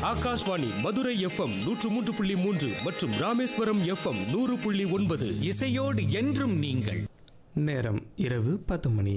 Akashvani Madurai FM நூற்று மூன்று புள்ளி மூன்று மற்றும் ராமேஸ்வரம் எஃப்எம் நூறு புள்ளி ஒன்பது இசையோடு என்றும் நீங்கள் நேரம் இரவு பத்து மணி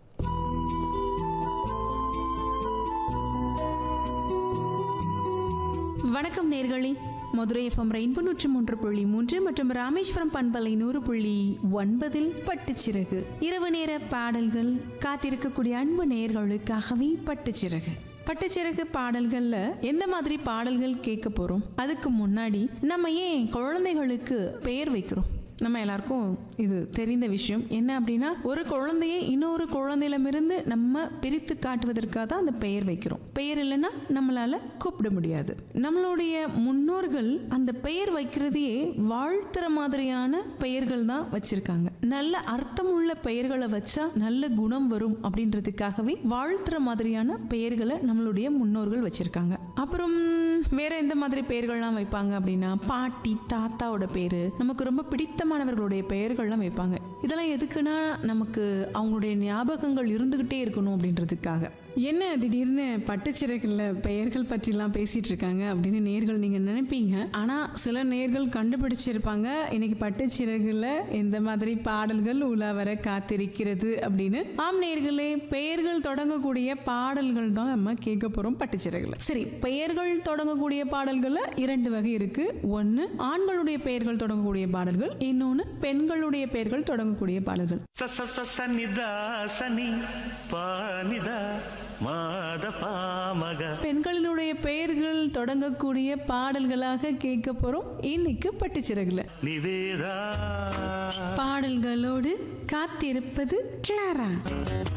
வணக்கம் நேர்களே மதுரை எஃப்எம் ரெயின்போ நூற்று மூன்று புள்ளி மூன்று மற்றும் ராமேஸ்வரம் பண்பலை நூறு புள்ளி ஒன்பதில் பட்டுச்சிறகு இரவு நேர பாடல்கள் காத்திருக்கக்கூடிய அன்பு நேர்களுக்காகவே பட்டுச்சிறகு பட்டுச்சிறகு பாடல்கள்ல எந்த மாதிரி பாடல்கள் கேட்க போறோம் அதுக்கு முன்னாடி நம்ம ஏன் குழந்தைகளுக்கு பெயர் வைக்கிறோம் நம்ம எல்லாருக்கும் இது தெரிந்த விஷயம் என்ன அப்படின்னா ஒரு குழந்தையை இன்னொரு குழந்தையிடமிருந்து நம்ம பிரித்து காட்டுவதற்காக தான் அந்த பெயர் வைக்கிறோம் பெயர் இல்லைன்னா நம்மளால கூப்பிட முடியாது நம்மளுடைய முன்னோர்கள் அந்த பெயர் வைக்கிறதையே வாழ்த்துற மாதிரியான பெயர்கள் தான் வச்சிருக்காங்க நல்ல அர்த்தமுள்ள பெயர்களை வச்சா நல்ல குணம் வரும் அப்படின்றதுக்காகவே வாழ்த்துற மாதிரியான பெயர்களை நம்மளுடைய முன்னோர்கள் வச்சிருக்காங்க அப்புறம் வேற எந்த மாதிரி பெயர்கள்லாம் வைப்பாங்க அப்படின்னா பாட்டி தாத்தாவோட பேரு நமக்கு ரொம்ப பிடித்தமானவர்களுடைய பெயர்கள்லாம் வைப்பாங்க இதெல்லாம் எதுக்குன்னா நமக்கு அவங்களுடைய ஞாபகங்கள் இருந்துகிட்டே இருக்கணும் அப்படின்றதுக்காக என்ன திடீர்னு பட்டுச்சிறகுல பெயர்கள் பற்றிலாம் பேசிட்டு இருக்காங்க அப்படின்னு நேர்கள் நீங்க நினைப்பீங்க ஆனா சில நேர்கள் கண்டுபிடிச்சிருப்பாங்க இன்னைக்கு பட்டுச்சிறகுல எந்த மாதிரி பாடல்கள் உலா வர காத்திருக்கிறது அப்படின்னு ஆம் நேர்களே பெயர்கள் தொடங்கக்கூடிய பாடல்கள் தான் நம்ம கேட்க போறோம் பட்டுச்சிறகுல சரி பெயர்கள் தொடங்கக்கூடிய பாடல்கள்ல இரண்டு வகை இருக்கு ஒன்னு ஆண்களுடைய பெயர்கள் தொடங்கக்கூடிய பாடல்கள் இன்னொன்னு பெண்களுடைய பெயர்கள் தொடங்கக்கூடிய பாடல்கள் ச ச ச ச நிதா சனி பானிதா மாத பாமக பெண்களினுடைய பெயர்கள் தொடங்கக்கூடிய பாடல்களாக கேட்க போறோம் இன்னைக்கு பட்டுச்சிறகுல நிவேதா பாடல்களோடு காத்திருப்பது கிளாரா